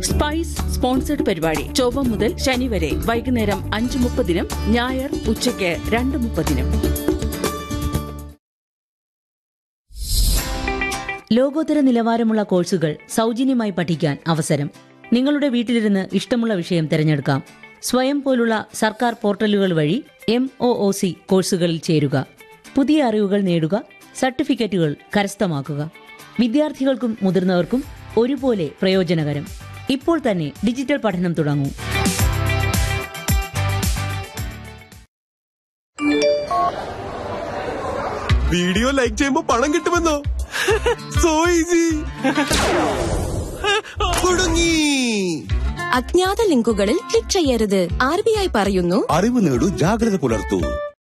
spice sponsored പരിപാടി ചൊവ്വ മുതൽ ശനി വരെ വൈകുന്നേരം അഞ്ച് മുപ്പതിനും ഞായർ ഉച്ചയ്ക്ക് രണ്ട് മുപ്പതിനും ലോകോത്തര നിലവാരമുള്ള കോഴ്സുകൾ സൗജന്യമായി പഠിക്കാൻ അവസരം നിങ്ങളുടെ വീട്ടിലിരുന്ന് ഇഷ്ടമുള്ള വിഷയം തിരഞ്ഞെടുക്കാം സ്വയം പോലുള്ള സർക്കാർ പോർട്ടലുകൾ വഴി എം ഒ ഒ സി കോഴ്സുകളിൽ ചേരുക പുതിയ അറിവുകൾ നേടുക സർട്ടിഫിക്കറ്റുകൾ കരസ്ഥമാക്കുക വിദ്യാർത്ഥികൾക്കും മുതിർന്നവർക്കും ഒരുപോലെ പ്രയോജനകരം ഇപ്പോൾ തന്നെ ഡിജിറ്റൽ പഠനം തുടങ്ങൂ വീഡിയോ ലൈക്ക് ചെയ്യുമ്പോ പണം കിട്ടുമെന്നോ സോ ഈസി കുടുങ്ങി അജ്ഞാത ലിങ്കുകളിൽ ക്ലിക്ക് ചെയ്യരുത് ആർ ബി ഐ പറയുന്നു അറിവ് നേടൂ ജാഗ്രത പുലർത്തൂ